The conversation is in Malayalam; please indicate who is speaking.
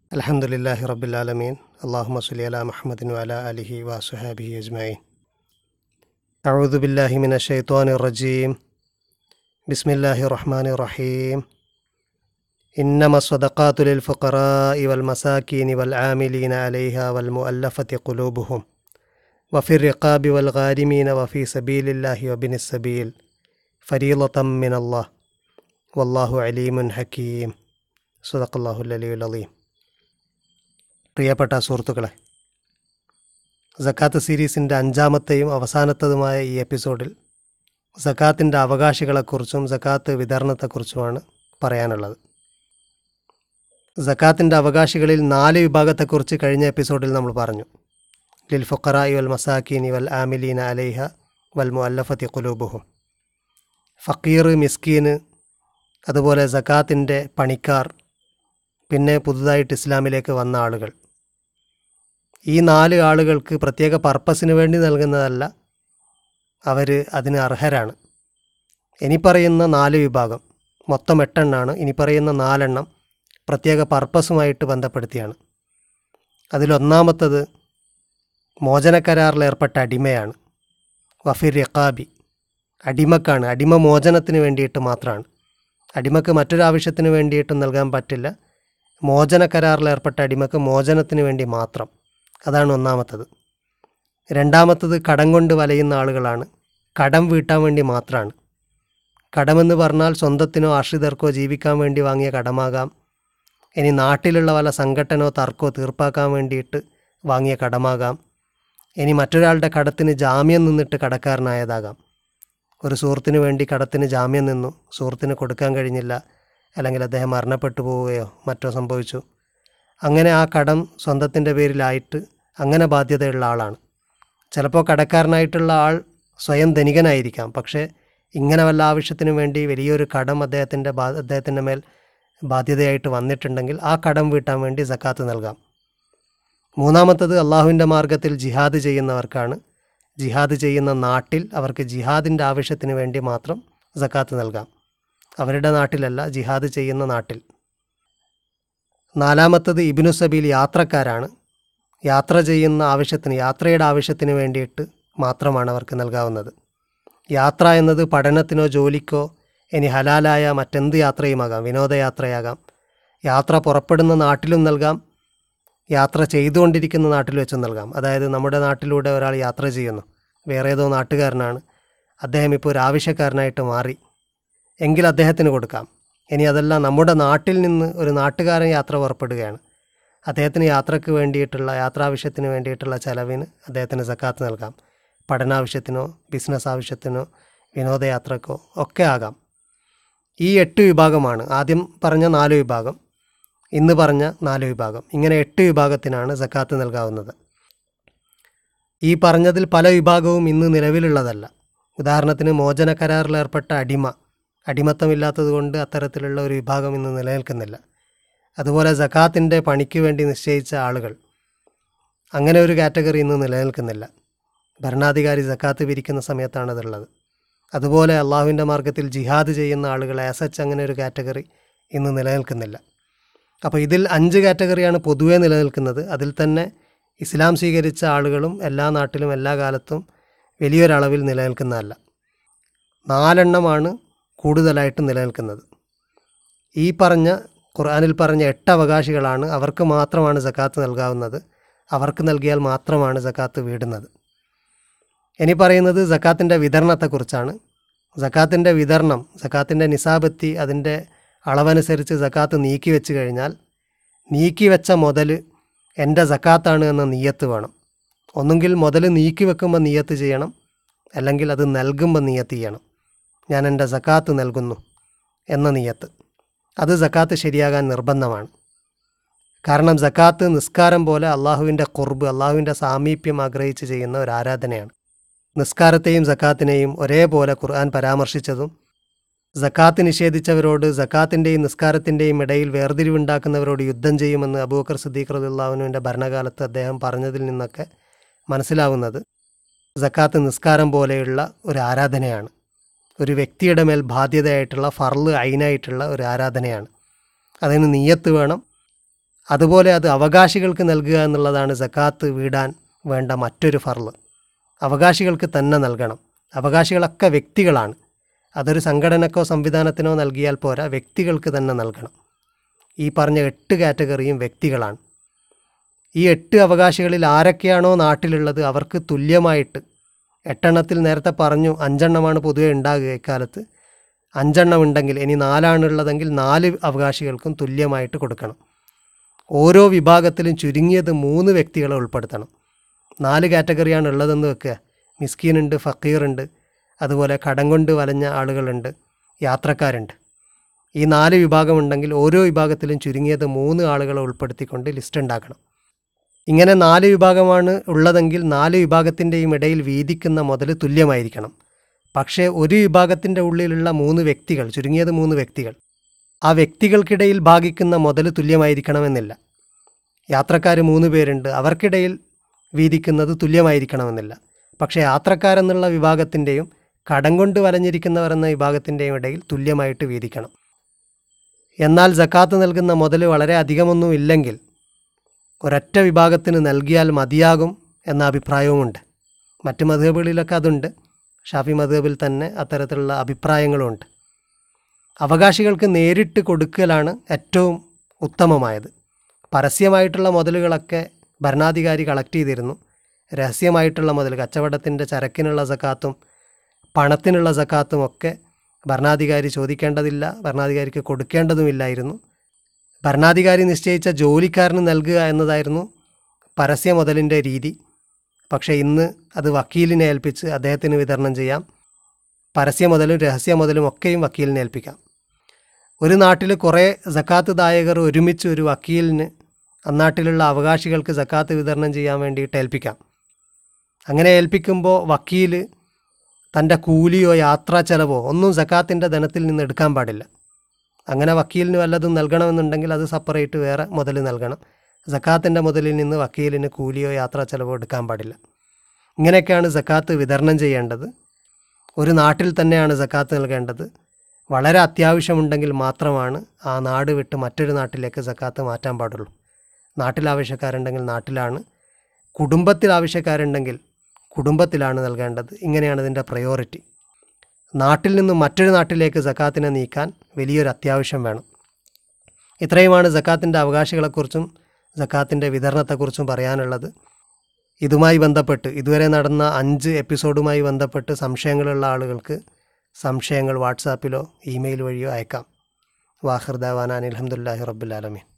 Speaker 1: الحمد لله رب العالمين اللهم صل على محمد وعلى آله وصحبه أجمعين أعوذ بالله من الشيطان الرجيم بسم الله الرحمن الرحيم إنما الصدقات للفقراء والمساكين والعاملين عليها والمؤلفة قلوبهم وفي الرقاب والغارمين وفي سبيل الله وابن السبيل فريضة من الله والله عليم حكيم صدق الله العلي العظيم പ്രിയപ്പെട്ട സുഹൃത്തുക്കളെ സക്കാത്ത് സീരീസിൻ്റെ അഞ്ചാമത്തെയും അവസാനത്തതുമായ ഈ എപ്പിസോഡിൽ സക്കാത്തിൻ്റെ അവകാശികളെക്കുറിച്ചും സക്കാത്ത് വിതരണത്തെക്കുറിച്ചുമാണ് പറയാനുള്ളത് സക്കാത്തിൻ്റെ അവകാശികളിൽ നാല് വിഭാഗത്തെക്കുറിച്ച് കഴിഞ്ഞ എപ്പിസോഡിൽ നമ്മൾ പറഞ്ഞു ലിൽ ഫുഖറായി വൽ മസാക്കീനി വൽ ആമിലീന അലൈഹ വൽ മുഅല്ലഫത്തി കുലൂബുഹും ഫക്കീർ മിസ്കീന് അതുപോലെ സക്കാത്തിൻ്റെ പണിക്കാർ പിന്നെ പുതുതായിട്ട് ഇസ്ലാമിലേക്ക് വന്ന ആളുകൾ ഈ നാല് ആളുകൾക്ക് പ്രത്യേക പർപ്പസിന് വേണ്ടി നൽകുന്നതല്ല അവർ അതിന് അർഹരാണ് ഇനി പറയുന്ന നാല് വിഭാഗം മൊത്തം എട്ടെണ്ണാണ് ഇനി പറയുന്ന നാലെണ്ണം പ്രത്യേക പർപ്പസുമായിട്ട് ബന്ധപ്പെടുത്തിയാണ് അതിലൊന്നാമത്തത് മോചനക്കരാറിൽ ഏർപ്പെട്ട അടിമയാണ് വഫിർ റഖാബി അടിമക്കാണ് അടിമ മോചനത്തിന് വേണ്ടിയിട്ട് മാത്രമാണ് അടിമക്ക് മറ്റൊരു ആവശ്യത്തിന് വേണ്ടിയിട്ടും നൽകാൻ പറ്റില്ല മോചന കരാറിൽ ഏർപ്പെട്ട അടിമക്ക് മോചനത്തിന് വേണ്ടി മാത്രം അതാണ് ഒന്നാമത്തത് രണ്ടാമത്തത് കടം കൊണ്ട് വലയുന്ന ആളുകളാണ് കടം വീട്ടാൻ വേണ്ടി മാത്രമാണ് കടമെന്ന് പറഞ്ഞാൽ സ്വന്തത്തിനോ ആശ്രിതർക്കോ ജീവിക്കാൻ വേണ്ടി വാങ്ങിയ കടമാകാം ഇനി നാട്ടിലുള്ള വല്ല സംഘടനോ തർക്കോ തീർപ്പാക്കാൻ വേണ്ടിയിട്ട് വാങ്ങിയ കടമാകാം ഇനി മറ്റൊരാളുടെ കടത്തിന് ജാമ്യം നിന്നിട്ട് കടക്കാരനായതാകാം ഒരു സുഹൃത്തിന് വേണ്ടി കടത്തിന് ജാമ്യം നിന്നു സുഹൃത്തിന് കൊടുക്കാൻ കഴിഞ്ഞില്ല അല്ലെങ്കിൽ അദ്ദേഹം മരണപ്പെട്ടു പോവുകയോ മറ്റോ സംഭവിച്ചു അങ്ങനെ ആ കടം സ്വന്തത്തിൻ്റെ പേരിലായിട്ട് അങ്ങനെ ബാധ്യതയുള്ള ആളാണ് ചിലപ്പോൾ കടക്കാരനായിട്ടുള്ള ആൾ സ്വയം ധനികനായിരിക്കാം പക്ഷേ ഇങ്ങനെ വല്ല ആവശ്യത്തിനു വേണ്ടി വലിയൊരു കടം അദ്ദേഹത്തിൻ്റെ ബാ അദ്ദേഹത്തിൻ്റെ മേൽ ബാധ്യതയായിട്ട് വന്നിട്ടുണ്ടെങ്കിൽ ആ കടം വീട്ടാൻ വേണ്ടി സക്കാത്ത് നൽകാം മൂന്നാമത്തത് അള്ളാഹുവിൻ്റെ മാർഗത്തിൽ ജിഹാദ് ചെയ്യുന്നവർക്കാണ് ജിഹാദ് ചെയ്യുന്ന നാട്ടിൽ അവർക്ക് ജിഹാദിൻ്റെ ആവശ്യത്തിന് വേണ്ടി മാത്രം സക്കാത്ത് നൽകാം അവരുടെ നാട്ടിലല്ല ജിഹാദ് ചെയ്യുന്ന നാട്ടിൽ നാലാമത്തത് ഇബിനു സബീൽ യാത്രക്കാരാണ് യാത്ര ചെയ്യുന്ന ആവശ്യത്തിന് യാത്രയുടെ ആവശ്യത്തിന് വേണ്ടിയിട്ട് മാത്രമാണ് അവർക്ക് നൽകാവുന്നത് യാത്ര എന്നത് പഠനത്തിനോ ജോലിക്കോ ഇനി ഹലാലായ മറ്റെന്ത് യാത്രയുമാകാം വിനോദയാത്രയാകാം യാത്ര പുറപ്പെടുന്ന നാട്ടിലും നൽകാം യാത്ര ചെയ്തുകൊണ്ടിരിക്കുന്ന നാട്ടിൽ വെച്ചും നൽകാം അതായത് നമ്മുടെ നാട്ടിലൂടെ ഒരാൾ യാത്ര ചെയ്യുന്നു വേറെ ഏതോ നാട്ടുകാരനാണ് അദ്ദേഹം ഇപ്പോൾ ഒരു ആവശ്യക്കാരനായിട്ട് മാറി എങ്കിൽ അദ്ദേഹത്തിന് കൊടുക്കാം ഇനി അതല്ല നമ്മുടെ നാട്ടിൽ നിന്ന് ഒരു നാട്ടുകാരൻ യാത്ര പുറപ്പെടുകയാണ് അദ്ദേഹത്തിന് യാത്രയ്ക്ക് വേണ്ടിയിട്ടുള്ള യാത്രാവശ്യത്തിന് വേണ്ടിയിട്ടുള്ള ചെലവിന് അദ്ദേഹത്തിന് സക്കാത്ത് നൽകാം പഠനാവശ്യത്തിനോ ബിസിനസ് ആവശ്യത്തിനോ വിനോദയാത്രക്കോ ഒക്കെ ആകാം ഈ എട്ട് വിഭാഗമാണ് ആദ്യം പറഞ്ഞ നാല് വിഭാഗം ഇന്ന് പറഞ്ഞ നാല് വിഭാഗം ഇങ്ങനെ എട്ട് വിഭാഗത്തിനാണ് സക്കാത്ത് നൽകാവുന്നത് ഈ പറഞ്ഞതിൽ പല വിഭാഗവും ഇന്ന് നിലവിലുള്ളതല്ല ഉദാഹരണത്തിന് മോചന കരാറിൽ ഏർപ്പെട്ട അടിമ അടിമത്തമില്ലാത്തതുകൊണ്ട് അത്തരത്തിലുള്ള ഒരു വിഭാഗം ഇന്ന് നിലനിൽക്കുന്നില്ല അതുപോലെ സക്കാത്തിൻ്റെ പണിക്ക് വേണ്ടി നിശ്ചയിച്ച ആളുകൾ അങ്ങനെ ഒരു കാറ്റഗറി ഇന്ന് നിലനിൽക്കുന്നില്ല ഭരണാധികാരി സക്കാത്ത് പിരിക്കുന്ന സമയത്താണ് അതുള്ളത് അതുപോലെ അള്ളാഹുവിൻ്റെ മാർഗത്തിൽ ജിഹാദ് ചെയ്യുന്ന ആളുകൾ ആസച്ച് അങ്ങനെ ഒരു കാറ്റഗറി ഇന്ന് നിലനിൽക്കുന്നില്ല അപ്പോൾ ഇതിൽ അഞ്ച് കാറ്റഗറിയാണ് പൊതുവേ നിലനിൽക്കുന്നത് അതിൽ തന്നെ ഇസ്ലാം സ്വീകരിച്ച ആളുകളും എല്ലാ നാട്ടിലും എല്ലാ കാലത്തും വലിയൊരളവിൽ നിലനിൽക്കുന്നതല്ല നാലെണ്ണമാണ് കൂടുതലായിട്ട് നിലനിൽക്കുന്നത് ഈ പറഞ്ഞ ഖുർആനിൽ പറഞ്ഞ എട്ട് അവകാശികളാണ് അവർക്ക് മാത്രമാണ് സക്കാത്ത് നൽകാവുന്നത് അവർക്ക് നൽകിയാൽ മാത്രമാണ് സക്കാത്ത് വീടുന്നത് ഇനി പറയുന്നത് സക്കാത്തിൻ്റെ വിതരണത്തെക്കുറിച്ചാണ് സക്കാത്തിൻ്റെ വിതരണം സക്കാത്തിൻ്റെ നിസാബെത്തി അതിൻ്റെ അളവനുസരിച്ച് സക്കാത്ത് നീക്കി വെച്ച് കഴിഞ്ഞാൽ നീക്കി വെച്ച മുതൽ എൻ്റെ സക്കാത്താണ് എന്ന നീയത്ത് വേണം ഒന്നുകിൽ മുതൽ നീക്കി വെക്കുമ്പോൾ നീയത്ത് ചെയ്യണം അല്ലെങ്കിൽ അത് നൽകുമ്പോൾ നീയത്ത് ചെയ്യണം ഞാൻ എൻ്റെ സക്കാത്ത് നൽകുന്നു എന്ന നീയത്ത് അത് സക്കാത്ത് ശരിയാകാൻ നിർബന്ധമാണ് കാരണം സക്കാത്ത് നിസ്കാരം പോലെ അള്ളാഹുവിൻ്റെ കുർബ് അള്ളാഹുവിൻ്റെ സാമീപ്യം ആഗ്രഹിച്ച് ചെയ്യുന്ന ഒരു ആരാധനയാണ് നിസ്കാരത്തെയും സക്കാത്തിനെയും ഒരേപോലെ ഖുർആൻ പരാമർശിച്ചതും സക്കാത്ത് നിഷേധിച്ചവരോട് സക്കാത്തിൻ്റെയും നിസ്കാരത്തിൻ്റെയും ഇടയിൽ വേർതിരിവുണ്ടാക്കുന്നവരോട് യുദ്ധം ചെയ്യുമെന്ന് അബൂബക്കർ സിദ്ദീഖ് റദിള്ളാഹുവിൻ്റെ ഭരണകാലത്ത് അദ്ദേഹം പറഞ്ഞതിൽ നിന്നൊക്കെ മനസ്സിലാവുന്നത് സക്കാത്ത് നിസ്കാരം പോലെയുള്ള ഒരു ആരാധനയാണ് ഒരു വ്യക്തിയുടെ മേൽ ബാധ്യതയായിട്ടുള്ള ഫർള് ഐനായിട്ടുള്ള ഒരു ആരാധനയാണ് അതിന് നീയത്ത് വേണം അതുപോലെ അത് അവകാശികൾക്ക് നൽകുക എന്നുള്ളതാണ് സക്കാത്ത് വീടാൻ വേണ്ട മറ്റൊരു ഫർള് അവകാശികൾക്ക് തന്നെ നൽകണം അവകാശികളൊക്കെ വ്യക്തികളാണ് അതൊരു സംഘടനക്കോ സംവിധാനത്തിനോ നൽകിയാൽ പോരാ വ്യക്തികൾക്ക് തന്നെ നൽകണം ഈ പറഞ്ഞ എട്ട് കാറ്റഗറിയും വ്യക്തികളാണ് ഈ എട്ട് അവകാശികളിൽ ആരൊക്കെയാണോ നാട്ടിലുള്ളത് അവർക്ക് തുല്യമായിട്ട് എട്ടെണ്ണത്തിൽ നേരത്തെ പറഞ്ഞു അഞ്ചെണ്ണമാണ് പൊതുവെ ഉണ്ടാകുക ഇക്കാലത്ത് അഞ്ചെണ്ണം ഉണ്ടെങ്കിൽ ഇനി നാലാണുള്ളതെങ്കിൽ നാല് അവകാശികൾക്കും തുല്യമായിട്ട് കൊടുക്കണം ഓരോ വിഭാഗത്തിലും ചുരുങ്ങിയത് മൂന്ന് വ്യക്തികളെ ഉൾപ്പെടുത്തണം നാല് കാറ്റഗറിയാണ് ഉള്ളതെന്ന് വെക്കുക മിസ്കീനുണ്ട് ഫക്കീറുണ്ട് അതുപോലെ കടം കൊണ്ട് വലഞ്ഞ ആളുകളുണ്ട് യാത്രക്കാരുണ്ട് ഈ നാല് വിഭാഗമുണ്ടെങ്കിൽ ഓരോ വിഭാഗത്തിലും ചുരുങ്ങിയത് മൂന്ന് ആളുകളെ ഉൾപ്പെടുത്തിക്കൊണ്ട് ലിസ്റ്റ് ഉണ്ടാക്കണം ഇങ്ങനെ നാല് വിഭാഗമാണ് ഉള്ളതെങ്കിൽ നാല് വിഭാഗത്തിൻ്റെയും ഇടയിൽ വീതിക്കുന്ന മുതൽ തുല്യമായിരിക്കണം പക്ഷേ ഒരു വിഭാഗത്തിൻ്റെ ഉള്ളിലുള്ള മൂന്ന് വ്യക്തികൾ ചുരുങ്ങിയത് മൂന്ന് വ്യക്തികൾ ആ വ്യക്തികൾക്കിടയിൽ ഭാഗിക്കുന്ന മുതൽ തുല്യമായിരിക്കണമെന്നില്ല യാത്രക്കാർ മൂന്ന് പേരുണ്ട് അവർക്കിടയിൽ വീതിക്കുന്നത് തുല്യമായിരിക്കണമെന്നില്ല പക്ഷേ യാത്രക്കാരെന്നുള്ള വിഭാഗത്തിൻ്റെയും കടം കൊണ്ട് വലഞ്ഞിരിക്കുന്നവർ എന്ന വിഭാഗത്തിൻ്റെയും ഇടയിൽ തുല്യമായിട്ട് വീതിക്കണം എന്നാൽ ജക്കാത്ത് നൽകുന്ന മുതൽ വളരെ അധികമൊന്നും ഇല്ലെങ്കിൽ ഒരൊറ്റ വിഭാഗത്തിന് നൽകിയാൽ മതിയാകും എന്ന അഭിപ്രായവുമുണ്ട് മറ്റ് മധുഹബുകളിലൊക്കെ അതുണ്ട് ഷാഫി മധുഹബിൽ തന്നെ അത്തരത്തിലുള്ള അഭിപ്രായങ്ങളുമുണ്ട് അവകാശികൾക്ക് നേരിട്ട് കൊടുക്കലാണ് ഏറ്റവും ഉത്തമമായത് പരസ്യമായിട്ടുള്ള മുതലുകളൊക്കെ ഭരണാധികാരി കളക്ട് ചെയ്തിരുന്നു രഹസ്യമായിട്ടുള്ള മുതൽ കച്ചവടത്തിൻ്റെ ചരക്കിനുള്ള സക്കാത്തും പണത്തിനുള്ള സക്കാത്തും ഒക്കെ ഭരണാധികാരി ചോദിക്കേണ്ടതില്ല ഭരണാധികാരിക്ക് കൊടുക്കേണ്ടതുമില്ലായിരുന്നു ഭരണാധികാരി നിശ്ചയിച്ച ജോലിക്കാരന് നൽകുക എന്നതായിരുന്നു പരസ്യ മുതലിൻ്റെ രീതി പക്ഷേ ഇന്ന് അത് വക്കീലിനെ ഏൽപ്പിച്ച് അദ്ദേഹത്തിന് വിതരണം ചെയ്യാം പരസ്യ മുതലും രഹസ്യ മുതലും ഒക്കെയും വക്കീലിനെ ഏൽപ്പിക്കാം ഒരു നാട്ടിൽ കുറേ സക്കാത്ത് ദായകർ ഒരുമിച്ച് ഒരു വക്കീലിന് അന്നാട്ടിലുള്ള അവകാശികൾക്ക് സക്കാത്ത് വിതരണം ചെയ്യാൻ വേണ്ടിയിട്ട് ഏൽപ്പിക്കാം അങ്ങനെ ഏൽപ്പിക്കുമ്പോൾ വക്കീൽ തൻ്റെ കൂലിയോ യാത്രാ ചെലവോ ഒന്നും സക്കാത്തിൻ്റെ ധനത്തിൽ നിന്ന് എടുക്കാൻ പാടില്ല അങ്ങനെ വക്കീലിന് വല്ലതും നൽകണമെന്നുണ്ടെങ്കിൽ അത് സെപ്പറേറ്റ് വേറെ മുതൽ നൽകണം സക്കാത്തിൻ്റെ മുതലിൽ നിന്ന് വക്കീലിന് കൂലിയോ യാത്രാ ചെലവോ എടുക്കാൻ പാടില്ല ഇങ്ങനെയൊക്കെയാണ് സക്കാത്ത് വിതരണം ചെയ്യേണ്ടത് ഒരു നാട്ടിൽ തന്നെയാണ് സക്കാത്ത് നൽകേണ്ടത് വളരെ അത്യാവശ്യമുണ്ടെങ്കിൽ മാത്രമാണ് ആ നാട് വിട്ട് മറ്റൊരു നാട്ടിലേക്ക് സക്കാത്ത് മാറ്റാൻ പാടുള്ളൂ നാട്ടിൽ ആവശ്യക്കാരുണ്ടെങ്കിൽ നാട്ടിലാണ് കുടുംബത്തിൽ ആവശ്യക്കാരുണ്ടെങ്കിൽ കുടുംബത്തിലാണ് നൽകേണ്ടത് ഇങ്ങനെയാണ് ഇതിൻ്റെ പ്രയോറിറ്റി നാട്ടിൽ നിന്നും മറ്റൊരു നാട്ടിലേക്ക് സക്കാത്തിനെ നീക്കാൻ വലിയൊരു അത്യാവശ്യം വേണം ഇത്രയുമാണ് സക്കാത്തിൻ്റെ അവകാശികളെക്കുറിച്ചും സക്കാത്തിൻ്റെ വിതരണത്തെക്കുറിച്ചും പറയാനുള്ളത് ഇതുമായി ബന്ധപ്പെട്ട് ഇതുവരെ നടന്ന അഞ്ച് എപ്പിസോഡുമായി ബന്ധപ്പെട്ട് സംശയങ്ങളുള്ള ആളുകൾക്ക് സംശയങ്ങൾ വാട്സാപ്പിലോ ഇമെയിൽ വഴിയോ അയക്കാം വാഹിർ ദാവാനാൻ അലഹമുല്ലാഹി റബ്ബുലാലമീൻ